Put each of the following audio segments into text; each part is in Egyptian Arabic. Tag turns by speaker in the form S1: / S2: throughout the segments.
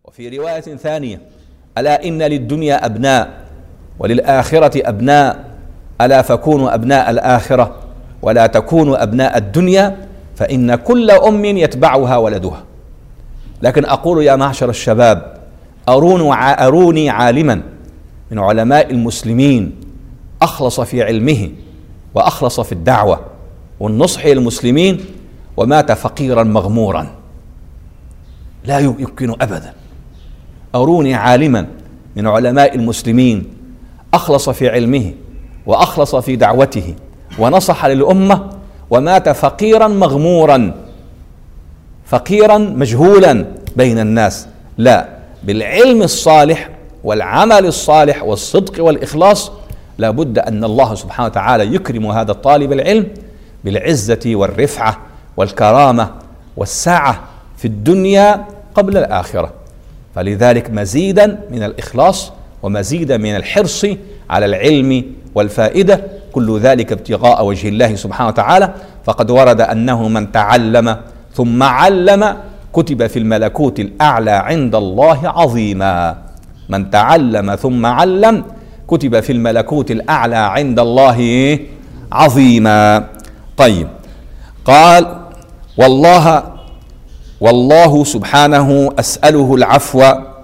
S1: وفي رواية ثانية ألا إن للدنيا أبناء وللآخرة أبناء ألا فكونوا أبناء الآخرة ولا تكونوا أبناء الدنيا فإن كل أم يتبعها ولدها لكن أقول يا معشر الشباب أروني, أروني عالما من علماء المسلمين أخلص في علمه وأخلص في الدعوة والنصح للمسلمين ومات فقيرا مغمورا لا يمكن أبدا أروني عالما من علماء المسلمين أخلص في علمه وأخلص في دعوته ونصح للأمة ومات فقيرا مغمورا فقيرا مجهولا بين الناس لا بالعلم الصالح والعمل الصالح والصدق والإخلاص لابد أن الله سبحانه وتعالى يكرم هذا الطالب العلم بالعزة والرفعة والكرامة والسعة في الدنيا قبل الآخرة فلذلك مزيدا من الإخلاص ومزيدا من الحرص على العلم والفائدة كل ذلك ابتغاء وجه الله سبحانه وتعالى فقد ورد أنه من تعلم ثم علم كتب في الملكوت الأعلى عند الله عظيما من تعلم ثم علم كتب في الملكوت الأعلى عند الله عظيما طيب قال والله والله سبحانه اساله العفو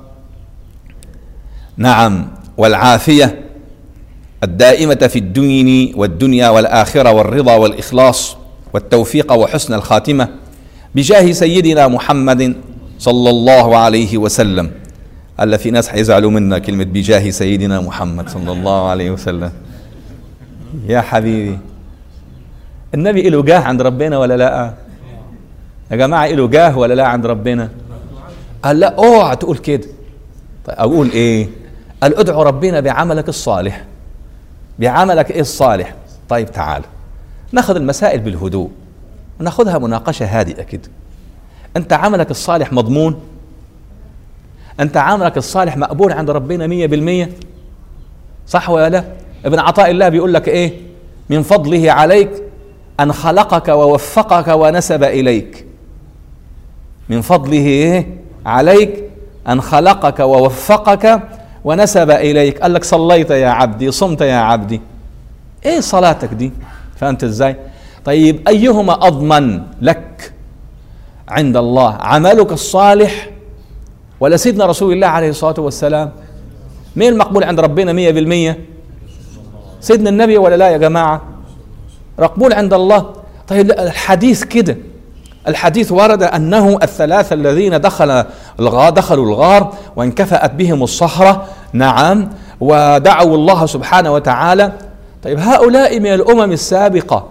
S1: نعم والعافيه الدائمه في الدين والدنيا والاخره والرضا والاخلاص والتوفيق وحسن الخاتمه بجاه سيدنا محمد صلى الله عليه وسلم الا في ناس حيزعلوا منا كلمه بجاه سيدنا محمد صلى الله عليه وسلم يا حبيبي النبي له جاه عند ربنا ولا لا يا جماعه له جاه ولا لا عند ربنا قال لا اوعى تقول كده طيب اقول ايه قال ادعو ربنا بعملك الصالح بعملك ايه الصالح طيب تعال ناخذ المسائل بالهدوء وناخذها مناقشه هادئه كده انت عملك الصالح مضمون انت عملك الصالح مقبول عند ربنا مية بالمية صح ولا لا ابن عطاء الله بيقول لك ايه من فضله عليك ان خلقك ووفقك ونسب اليك من فضله ايه عليك ان خلقك ووفقك ونسب اليك قال لك صليت يا عبدي صمت يا عبدي ايه صلاتك دي فهمت ازاي طيب ايهما اضمن لك عند الله عملك الصالح ولا سيدنا رسول الله عليه الصلاه والسلام مين المقبول عند ربنا مية بالمية سيدنا النبي ولا لا يا جماعة مقبول عند الله طيب الحديث كده الحديث ورد انه الثلاثه الذين دخل الغار دخلوا الغار وانكفأت بهم الصخره نعم ودعوا الله سبحانه وتعالى طيب هؤلاء من الامم السابقه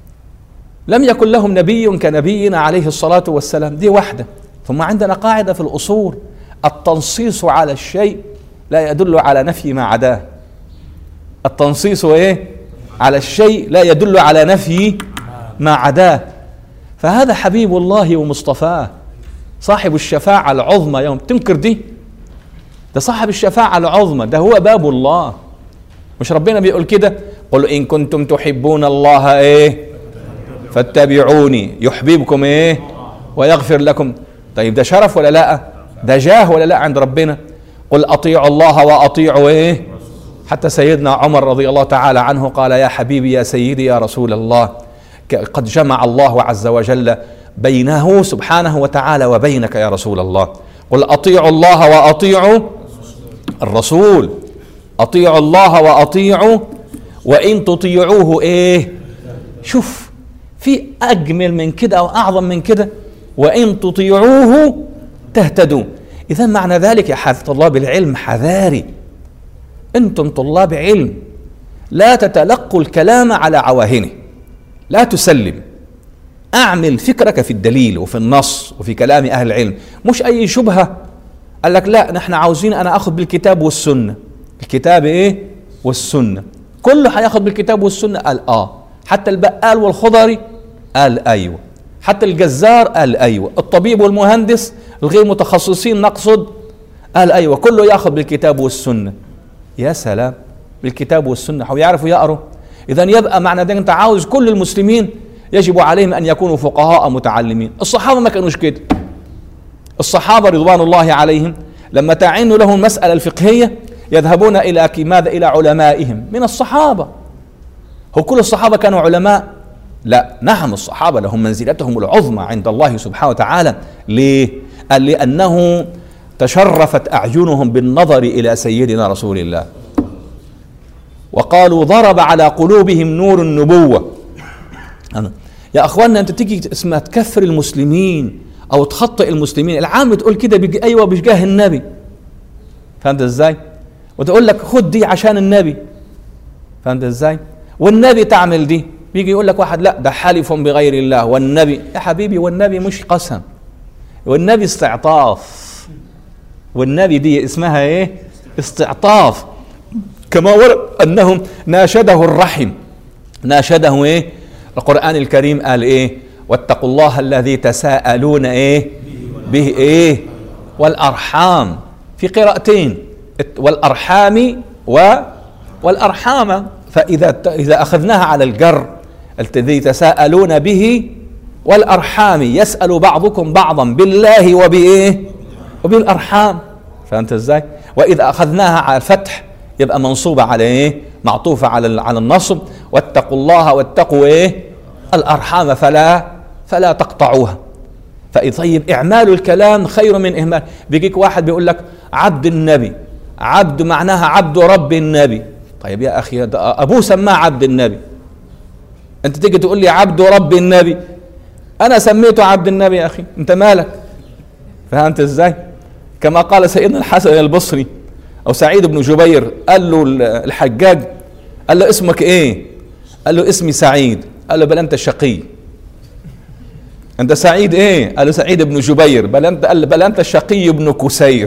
S1: لم يكن لهم نبي كنبينا عليه الصلاه والسلام دي واحده ثم عندنا قاعده في الاصول التنصيص على الشيء لا يدل على نفي ما عداه التنصيص ايه على الشيء لا يدل على نفي ما عداه فهذا حبيب الله ومصطفاه صاحب الشفاعة العظمى يوم تنكر دي ده صاحب الشفاعة العظمى ده هو باب الله مش ربنا بيقول كده قل إن كنتم تحبون الله إيه فاتبعوني يحببكم إيه ويغفر لكم طيب ده شرف ولا لا ده جاه ولا لا عند ربنا قل أطيعوا الله وأطيعوا إيه حتى سيدنا عمر رضي الله تعالى عنه قال يا حبيبي يا سيدي يا رسول الله قد جمع الله عز وجل بينه سبحانه وتعالى وبينك يا رسول الله قل اطيعوا الله واطيعوا الرسول اطيعوا الله واطيعوا وان تطيعوه ايه شوف في اجمل من كده او اعظم من كده وان تطيعوه تهتدوا اذا معنى ذلك يا طلاب العلم حذاري انتم طلاب علم لا تتلقوا الكلام على عواهنه لا تسلم اعمل فكرك في الدليل وفي النص وفي كلام اهل العلم مش اي شبهه قال لك لا نحن عاوزين انا اخذ بالكتاب والسنه الكتاب ايه والسنه كله هياخذ بالكتاب والسنه قال اه حتى البقال والخضري قال ايوه حتى الجزار قال ايوه الطبيب والمهندس الغير متخصصين نقصد قال ايوه كله ياخذ بالكتاب والسنه يا سلام بالكتاب والسنه هو يعرفوا يقروا اذا يبقى معنى ذلك انت عاوز كل المسلمين يجب عليهم ان يكونوا فقهاء متعلمين الصحابه ما كانوش كده الصحابه رضوان الله عليهم لما تعين لهم المسألة الفقهية يذهبون إلى ماذا إلى علمائهم من الصحابة هو كل الصحابة كانوا علماء لا نعم الصحابة لهم منزلتهم العظمى عند الله سبحانه وتعالى ليه؟ قال لأنه تشرفت أعينهم بالنظر إلى سيدنا رسول الله وقالوا ضرب على قلوبهم نور النبوة يا أخواننا أنت تيجي اسمها تكفر المسلمين أو تخطئ المسلمين العام تقول كده بيجي أيوة بجاه النبي فهمت إزاي وتقول لك خد دي عشان النبي فهمت إزاي والنبي تعمل دي بيجي يقول لك واحد لا ده حلف بغير الله والنبي يا حبيبي والنبي مش قسم والنبي استعطاف والنبي دي اسمها ايه استعطاف كما ورد انهم ناشده الرحم ناشده ايه القران الكريم قال ايه واتقوا الله الذي تساءلون ايه به ايه والارحام في قراءتين والارحام و والارحام فاذا اذا اخذناها على الجر الذي تساءلون به والارحام يسال بعضكم بعضا بالله وبايه وبالارحام فهمت ازاي واذا اخذناها على الفتح يبقى منصوبه على ايه معطوفه على على النصب واتقوا الله واتقوا ايه الارحام فلا فلا تقطعوها طيب اعمال الكلام خير من اهمال بيجيك واحد بيقول لك عبد النبي عبد معناها عبد رب النبي طيب يا اخي ابوه سماه عبد النبي انت تيجي تقول لي عبد رب النبي انا سميته عبد النبي يا اخي انت مالك فهمت ازاي كما قال سيدنا الحسن البصري او سعيد بن جبير قال له الحجاج قال له اسمك ايه قال له اسمي سعيد قال له بل انت شقي انت سعيد ايه قال له سعيد بن جبير بل انت قال بل انت الشقي ابن كسير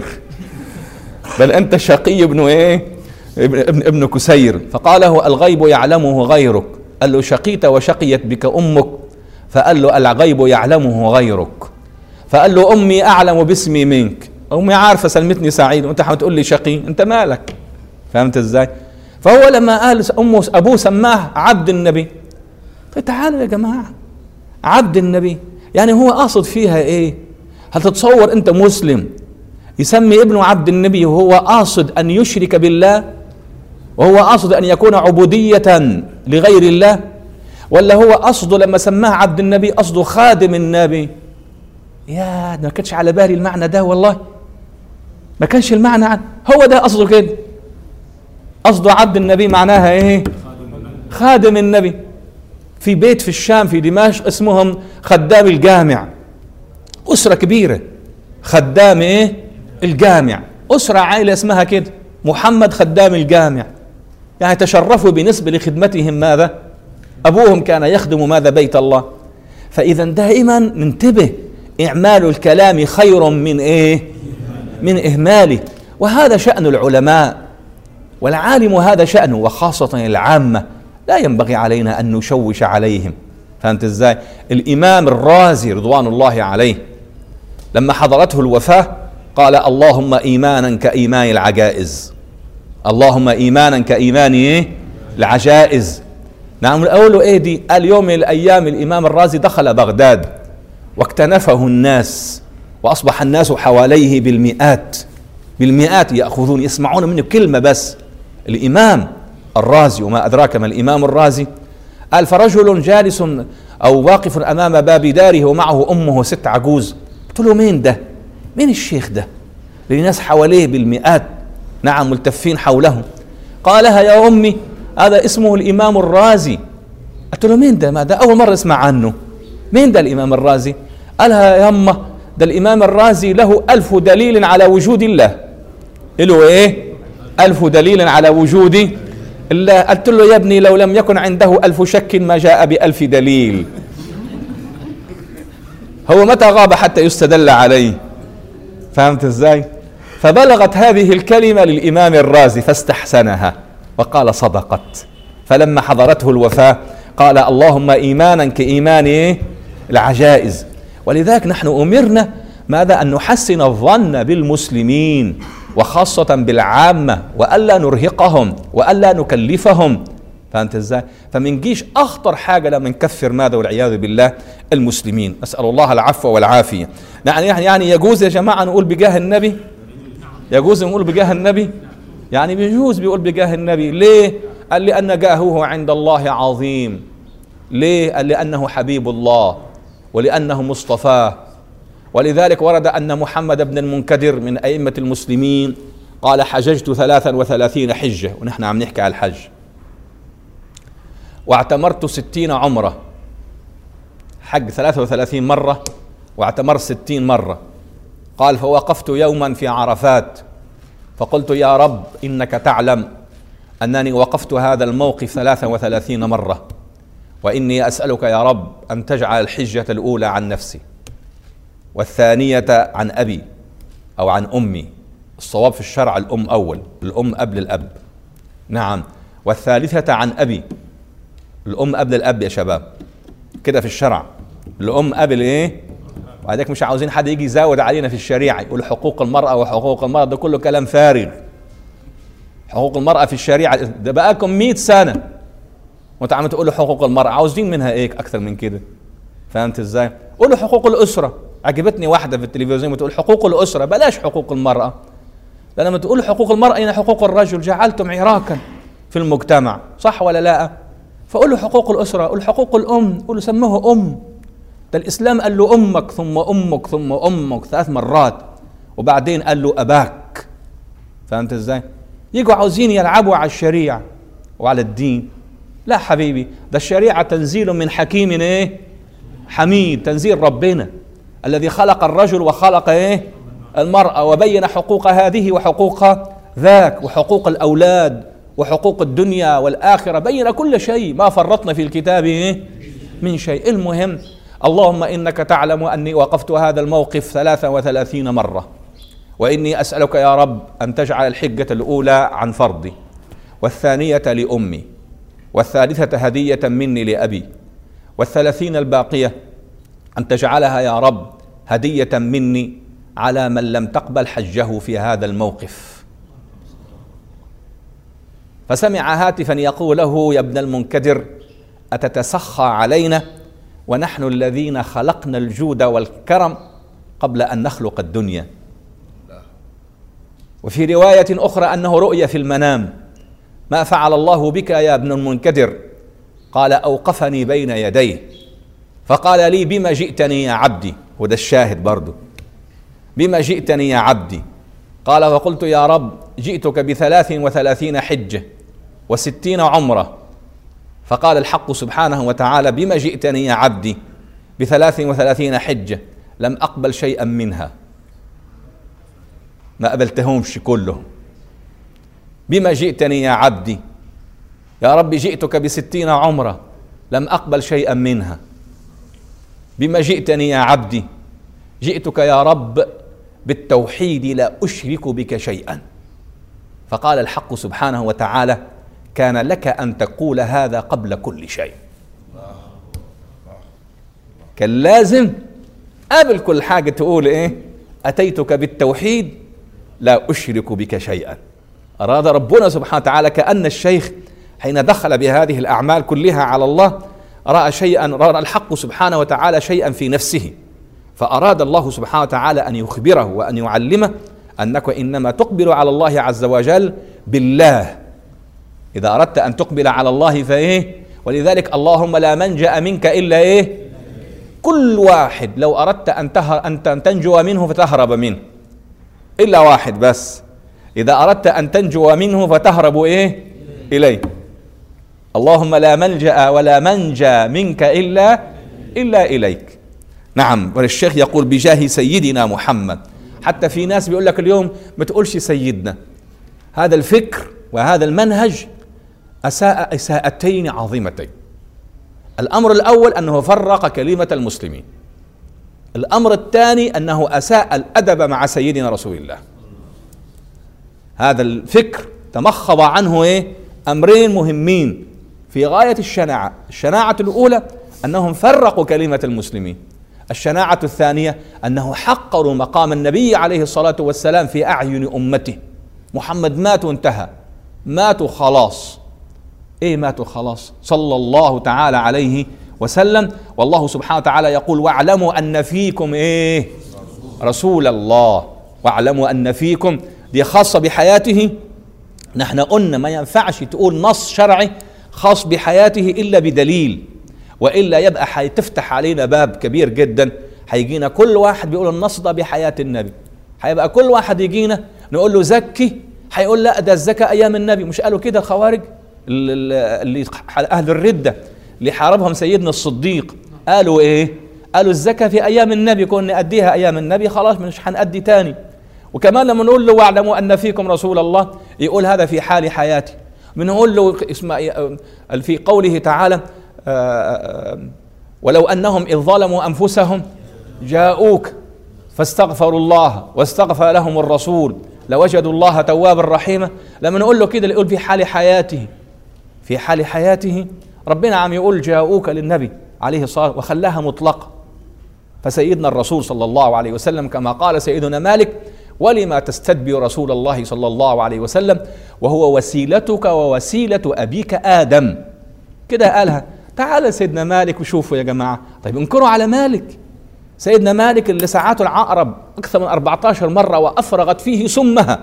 S1: بل انت الشقي ابن ايه ابن, ابن, ابن كسير فقال له الغيب يعلمه غيرك قال له شقيت وشقيت بك امك فقال له الغيب يعلمه غيرك فقال له امي اعلم باسمي منك امي عارفه سلمتني سعيد وانت هتقول لي شقي انت مالك فهمت ازاي فهو لما قال امه ابوه سماه عبد النبي طيب تعالوا يا جماعه عبد النبي يعني هو قاصد فيها ايه هل تتصور انت مسلم يسمي ابنه عبد النبي وهو قاصد ان يشرك بالله وهو قاصد ان يكون عبوديه لغير الله ولا هو قصده لما سماه عبد النبي قصده خادم النبي يا ما كانش على بالي المعنى ده والله ما كانش المعنى عن هو ده قصده كده قصده عبد النبي معناها ايه خادم النبي في بيت في الشام في دمشق اسمهم خدام الجامع أسرة كبيرة خدام ايه الجامع أسرة عائلة اسمها كده محمد خدام الجامع يعني تشرفوا بنسبة لخدمتهم ماذا أبوهم كان يخدم ماذا بيت الله فإذا دائما ننتبه إعمال الكلام خير من إيه من إهماله وهذا شأن العلماء والعالم هذا شأنه وخاصة العامة لا ينبغي علينا أن نشوش عليهم فهمت إزاي الإمام الرازي رضوان الله عليه لما حضرته الوفاة قال اللهم إيمانا كإيمان العجائز اللهم إيمانا كإيمان إيه العجائز نعم الأول إيه دي قال يوم من الأيام الإمام الرازي دخل بغداد واكتنفه الناس وأصبح الناس حواليه بالمئات بالمئات يأخذون يسمعون منه كلمة بس الإمام الرازي وما أدراك ما الإمام الرازي قال فرجل جالس أو واقف أمام باب داره ومعه أمه ست عجوز قلت له مين ده مين الشيخ ده الناس حواليه بالمئات نعم ملتفين حوله قالها يا أمي هذا اسمه الإمام الرازي قلت له مين ده ما ده أول مرة اسمع عنه مين ده الإمام الرازي قالها يا أمه ده الإمام الرازي له ألف دليل على وجود الله له إيه ألف دليل على وجود الله قلت له يا ابني لو لم يكن عنده ألف شك ما جاء بألف دليل هو متى غاب حتى يستدل عليه فهمت ازاي فبلغت هذه الكلمة للإمام الرازي فاستحسنها وقال صدقت فلما حضرته الوفاة قال اللهم إيمانا كإيمان إيه؟ العجائز ولذلك نحن أمرنا ماذا أن نحسن الظن بالمسلمين وخاصة بالعامة وألا نرهقهم وألا نكلفهم فهمت ازاي؟ فمن جيش اخطر حاجه لما نكفر ماذا والعياذ بالله المسلمين، نسال الله العفو والعافيه. يعني يعني يجوز يا جماعه نقول بجاه النبي؟ يجوز نقول بجاه النبي يعني بيجوز بيقول بجاه النبي ليه قال لأن جاهه عند الله عظيم ليه قال لأنه حبيب الله ولأنه مصطفاه ولذلك ورد أن محمد بن المنكدر من أئمة المسلمين قال حججت ثلاثا وثلاثين حجة ونحن عم نحكي على الحج واعتمرت ستين عمرة حج ثلاثة وثلاثين مرة واعتمر ستين مرة قال فوقفت يوما في عرفات فقلت يا رب إنك تعلم أنني وقفت هذا الموقف ثلاثة وثلاثين مرة وإني أسألك يا رب أن تجعل الحجة الأولى عن نفسي والثانية عن أبي أو عن أمي الصواب في الشرع الأم أول الأم قبل الأب نعم والثالثة عن أبي الأم قبل الأب يا شباب كده في الشرع الأم قبل إيه وعندك مش عاوزين حد يجي يزود علينا في الشريعة يقول حقوق المرأة وحقوق المرأة ده كله كلام فارغ حقوق المرأة في الشريعة ده بقاكم 100 سنة وانت عم تقولوا حقوق المرأة عاوزين منها ايه أكثر من كده فهمت ازاي؟ قولوا حقوق الأسرة عجبتني واحدة في التلفزيون بتقول حقوق الأسرة بلاش حقوق المرأة لما تقول حقوق المرأة يعني حقوق الرجل جعلتم عراكا في المجتمع صح ولا لا فقولوا حقوق الأسرة قولوا حقوق الأم قولوا سموه أم ده الإسلام قال له أمك ثم أمك ثم أمك ثلاث مرات وبعدين قال له أباك فهمت ازاي يجوا عاوزين يلعبوا على الشريعة وعلى الدين لا حبيبي ده الشريعة تنزيل من حكيم ايه حميد تنزيل ربنا الذي خلق الرجل وخلق ايه المرأة وبين حقوق هذه وحقوق ذاك وحقوق الأولاد وحقوق الدنيا والآخرة بين كل شيء ما فرطنا في الكتاب إيه؟ من شيء المهم اللهم إنك تعلم أني وقفت هذا الموقف ثلاثة وثلاثين مرة وإني أسألك يا رب أن تجعل الحجة الأولى عن فرضي والثانية لأمي والثالثة هدية مني لأبي والثلاثين الباقية أن تجعلها يا رب هدية مني على من لم تقبل حجه في هذا الموقف فسمع هاتفا يقول له يا ابن المنكدر أتتسخى علينا ونحن الذين خلقنا الجود والكرم قبل أن نخلق الدنيا وفي رواية أخرى أنه رؤيا في المنام ما فعل الله بك يا ابن المنكدر قال أوقفني بين يديه فقال لي بما جئتني يا عبدي وده الشاهد برضه بما جئتني يا عبدي قال وقلت يا رب جئتك بثلاث وثلاثين حجة وستين عمرة فقال الحق سبحانه وتعالى بما جئتني يا عبدي بثلاث وثلاثين حجة لم أقبل شيئا منها ما قبلتهمش كلهم بما جئتني يا عبدي يا رب جئتك بستين عمرة لم أقبل شيئا منها بما جئتني يا عبدي جئتك يا رب بالتوحيد لا أشرك بك شيئا فقال الحق سبحانه وتعالى كان لك أن تقول هذا قبل كل شيء كان لازم قبل كل حاجة تقول إيه أتيتك بالتوحيد لا أشرك بك شيئا أراد ربنا سبحانه وتعالى كأن الشيخ حين دخل بهذه الأعمال كلها على الله رأى شيئا رأى الحق سبحانه وتعالى شيئا في نفسه فأراد الله سبحانه وتعالى أن يخبره وأن يعلمه أنك إنما تقبل على الله عز وجل بالله إذا أردت أن تقبل على الله فإيه ولذلك اللهم لا منجأ منك إلا إيه كل واحد لو أردت أن, تهر أن تنجو منه فتهرب منه إلا واحد بس إذا أردت أن تنجو منه فتهرب إيه إليه اللهم لا ملجأ ولا منجى منك إلا إلا إليك نعم والشيخ يقول بجاه سيدنا محمد حتى في ناس بيقول لك اليوم ما تقولش سيدنا هذا الفكر وهذا المنهج أساء إساءتين عظيمتين الأمر الأول أنه فرق كلمة المسلمين الأمر الثاني أنه أساء الأدب مع سيدنا رسول الله هذا الفكر تمخض عنه إيه أمرين مهمين في غاية الشناعة الشناعة الأولى أنهم فرقوا كلمة المسلمين الشناعة الثانية أنه حقروا مقام النبي عليه الصلاة والسلام في أعين أمته محمد مات وانتهى ماتوا خلاص ايه ماتوا خلاص صلى الله تعالى عليه وسلم والله سبحانه وتعالى يقول واعلموا ان فيكم ايه رسول الله واعلموا ان فيكم دي خاصة بحياته نحن قلنا ما ينفعش تقول نص شرعي خاص بحياته إلا بدليل وإلا يبقى حيتفتح علينا باب كبير جدا هيجينا كل واحد بيقول النص ده بحياة النبي هيبقى كل واحد يجينا نقول له زكي هيقول لا ده الزكاة أيام النبي مش قالوا كده الخوارج اللي أهل الردة اللي حاربهم سيدنا الصديق قالوا إيه قالوا الزكاة في أيام النبي كنا نأديها أيام النبي خلاص مش هنأدي تاني وكمان لما نقول له واعلموا أن فيكم رسول الله يقول هذا في حال حياتي بنقول له اسمع في قوله تعالى ولو أنهم إذ ظلموا أنفسهم جاءوك فاستغفروا الله واستغفر لهم الرسول لوجدوا الله توابا رحيما لما نقول له كده يقول في حال حياته في حال حياته ربنا عم يقول جاءوك للنبي عليه الصلاة وخلاها مطلقة فسيدنا الرسول صلى الله عليه وسلم كما قال سيدنا مالك ولما تستدبر رسول الله صلى الله عليه وسلم وهو وسيلتك ووسيلة أبيك آدم كده قالها تعال سيدنا مالك وشوفوا يا جماعة طيب انكروا على مالك سيدنا مالك اللي ساعاته العقرب أكثر من 14 مرة وأفرغت فيه سمها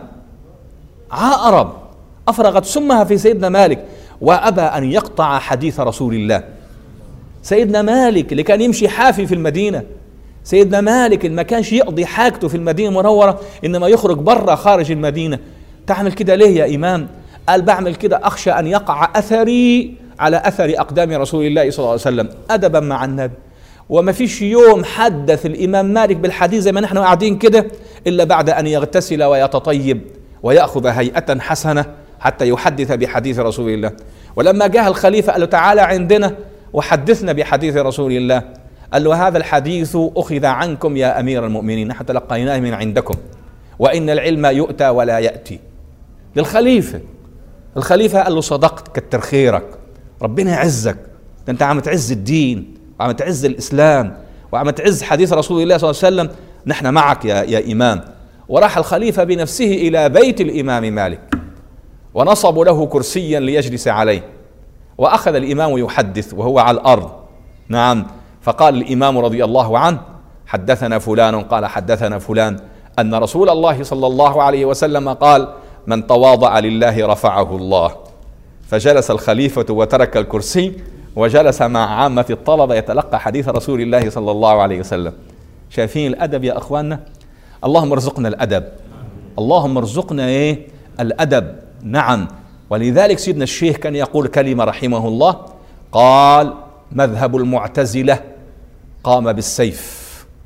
S1: عقرب أفرغت سمها في سيدنا مالك وأبى أن يقطع حديث رسول الله سيدنا مالك اللي كان يمشي حافي في المدينة سيدنا مالك اللي ما كانش يقضي حاجته في المدينة المنورة إنما يخرج برا خارج المدينة تعمل كده ليه يا إمام قال بعمل كده أخشى أن يقع أثري على أثر أقدام رسول الله صلى الله عليه وسلم أدبا مع النبي وما فيش يوم حدث الإمام مالك بالحديث زي ما نحن قاعدين كده إلا بعد أن يغتسل ويتطيب ويأخذ هيئة حسنة حتى يحدث بحديث رسول الله ولما جاء الخليفة قال له تعالى عندنا وحدثنا بحديث رسول الله قال له هذا الحديث أخذ عنكم يا أمير المؤمنين نحن تلقيناه من عندكم وإن العلم يؤتى ولا يأتي للخليفة الخليفة قال له صدقت كتر خيرك ربنا يعزك ده انت عم تعز الدين وعم تعز الإسلام وعم تعز حديث رسول الله صلى الله عليه وسلم نحن معك يا, يا إمام وراح الخليفة بنفسه إلى بيت الإمام مالك ونصبوا له كرسيا ليجلس عليه وأخذ الإمام يحدث وهو على الأرض نعم فقال الإمام رضي الله عنه حدثنا فلان قال حدثنا فلان أن رسول الله صلى الله عليه وسلم قال من تواضع لله رفعه الله فجلس الخليفة وترك الكرسي وجلس مع عامة الطلبة يتلقى حديث رسول الله صلى الله عليه وسلم شايفين الأدب يا أخواننا اللهم ارزقنا الأدب اللهم ارزقنا إيه الأدب نعم ولذلك سيدنا الشيخ كان يقول كلمة رحمه الله قال مذهب المعتزلة قام بالسيف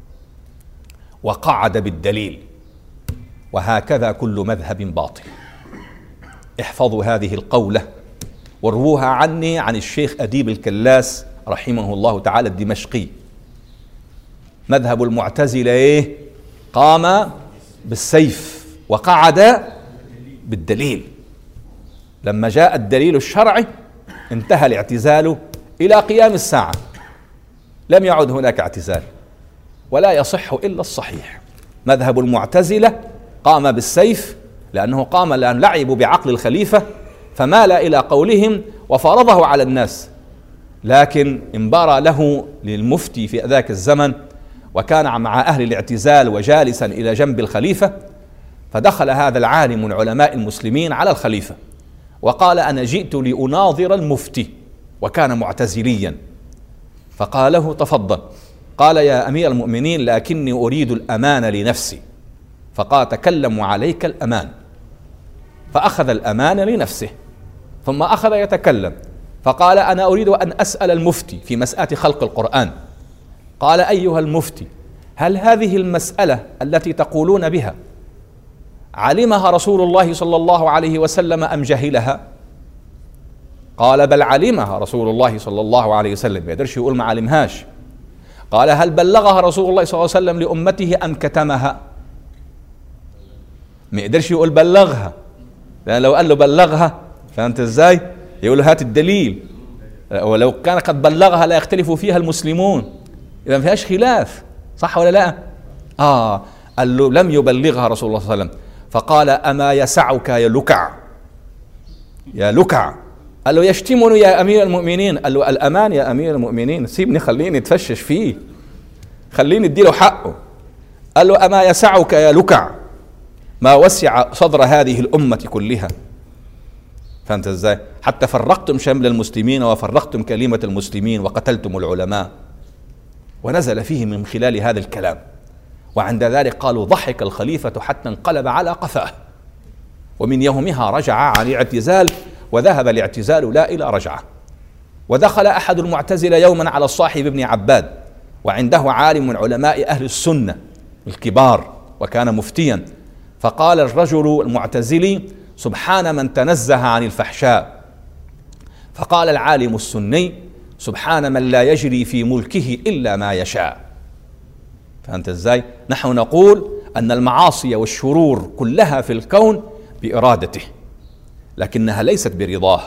S1: وقعد بالدليل وهكذا كل مذهب باطل احفظوا هذه القوله ورووها عني عن الشيخ اديب الكلاس رحمه الله تعالى الدمشقي مذهب المعتزله ايه قام بالسيف وقعد بالدليل لما جاء الدليل الشرعي انتهى الاعتزال الى قيام الساعه لم يعد هناك اعتزال ولا يصح الا الصحيح مذهب المعتزله قام بالسيف لانه قام لان لعبوا بعقل الخليفه فمال الى قولهم وفرضه على الناس لكن انبرى له للمفتي في ذاك الزمن وكان مع اهل الاعتزال وجالسا الى جنب الخليفه فدخل هذا العالم من علماء المسلمين على الخليفه وقال انا جئت لاناظر المفتي وكان معتزليا فقال له تفضل قال يا امير المؤمنين لكني اريد الامان لنفسي فقال تكلم عليك الامان فاخذ الامان لنفسه ثم اخذ يتكلم فقال انا اريد ان اسال المفتي في مساله خلق القران قال ايها المفتي هل هذه المساله التي تقولون بها علمها رسول الله صلى الله عليه وسلم ام جهلها قال بل علمها رسول الله صلى الله عليه وسلم ما يقدرش يقول ما علمهاش قال هل بلغها رسول الله صلى الله عليه وسلم لأمته أم كتمها ما يقدرش يقول بلغها لأن لو قال له بلغها فهمت ازاي يقول له هات الدليل ولو كان قد بلغها لا يختلف فيها المسلمون إذا ما فيهاش خلاف صح ولا لا آه قال له لم يبلغها رسول الله صلى الله عليه وسلم فقال أما يسعك يا لكع يا لكع قال له يشتمني يا امير المؤمنين قال له الامان يا امير المؤمنين سيبني خليني اتفشش فيه خليني اديله حقه قال له اما يسعك يا لكع ما وسع صدر هذه الأمة كلها فهمت ازاي؟ حتى فرقتم شمل المسلمين وفرقتم كلمة المسلمين وقتلتم العلماء ونزل فيه من خلال هذا الكلام وعند ذلك قالوا ضحك الخليفة حتى انقلب على قفاه ومن يومها رجع عن الاعتزال وذهب الاعتزال لا إلى رجعة ودخل أحد المعتزلة يوما على الصاحب ابن عباد وعنده عالم من علماء أهل السنة الكبار وكان مفتيا فقال الرجل المعتزلي سبحان من تنزه عن الفحشاء فقال العالم السني سبحان من لا يجري في ملكه الا ما يشاء فهمت ازاي نحن نقول ان المعاصي والشرور كلها في الكون بارادته لكنها ليست برضاه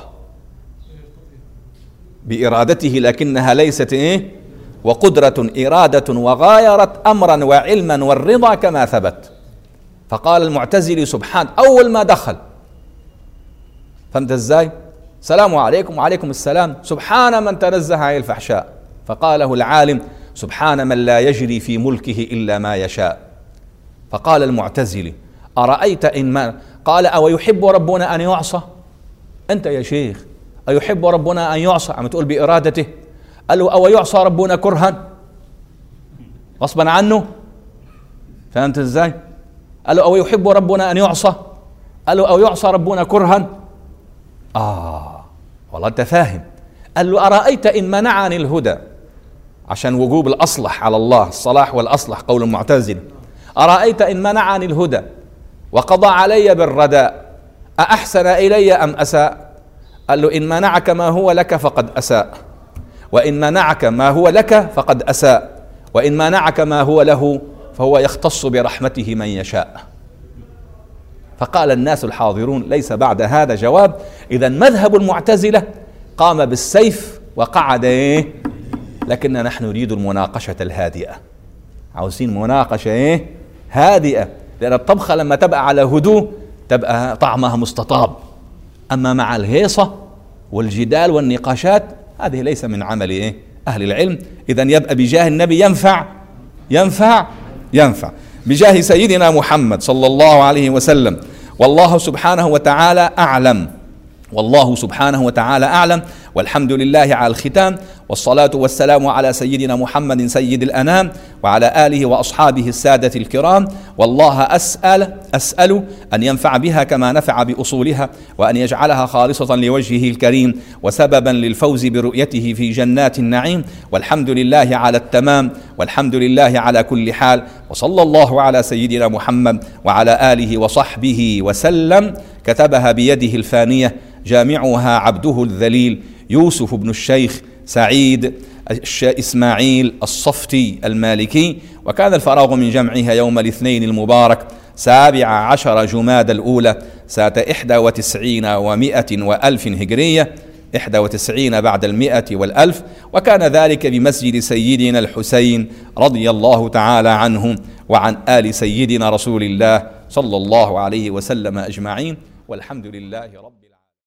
S1: بارادته لكنها ليست ايه وقدره اراده وغايرت امرا وعلما والرضا كما ثبت فقال المعتزلي سبحان اول ما دخل فهمت ازاي السلام عليكم وعليكم السلام سبحان من تنزه عن الفحشاء فقاله العالم سبحان من لا يجري في ملكه الا ما يشاء فقال المعتزلي ارايت ان ما قال او يحب ربنا ان يعصى انت يا شيخ ايحب ربنا ان يعصى عم تقول بارادته قال له او يعصى ربنا كرها غصبا عنه فهمت ازاي قال له او يحب ربنا ان يعصى قال له او يعصى ربنا كرها آه والله أنت فاهم قال له أرأيت إن منعني الهدى عشان وجوب الأصلح على الله الصلاح والأصلح قول المعتزل أرأيت إن منعني الهدى وقضى علي بالردى أأحسن إلي أم أساء قال له إن منعك ما هو لك فقد أساء وإن منعك ما هو لك فقد أساء وإن منعك ما هو له فهو يختص برحمته من يشاء فقال الناس الحاضرون ليس بعد هذا جواب اذا مذهب المعتزله قام بالسيف وقعد ايه لكن نحن نريد المناقشه الهادئه عاوزين مناقشه ايه هادئه لان الطبخه لما تبقى على هدوء تبقى طعمها مستطاب اما مع الهيصه والجدال والنقاشات هذه ليس من عمل ايه اهل العلم اذا يبقى بجاه النبي ينفع ينفع ينفع بجاه سيدنا محمد صلى الله عليه وسلم والله سبحانه وتعالى اعلم والله سبحانه وتعالى اعلم والحمد لله على الختام والصلاه والسلام على سيدنا محمد سيد الانام وعلى اله واصحابه الساده الكرام والله اسال اسال ان ينفع بها كما نفع باصولها وان يجعلها خالصه لوجهه الكريم وسببا للفوز برؤيته في جنات النعيم والحمد لله على التمام والحمد لله على كل حال وصلى الله على سيدنا محمد وعلى اله وصحبه وسلم كتبها بيده الفانيه جامعها عبده الذليل يوسف بن الشيخ سعيد إسماعيل الصفتي المالكي وكان الفراغ من جمعها يوم الاثنين المبارك سابع عشر جماد الأولى سنة إحدى وتسعين ومائة وألف هجرية إحدى وتسعين بعد المئة والألف وكان ذلك بمسجد سيدنا الحسين رضي الله تعالى عنه وعن آل سيدنا رسول الله صلى الله عليه وسلم أجمعين والحمد لله رب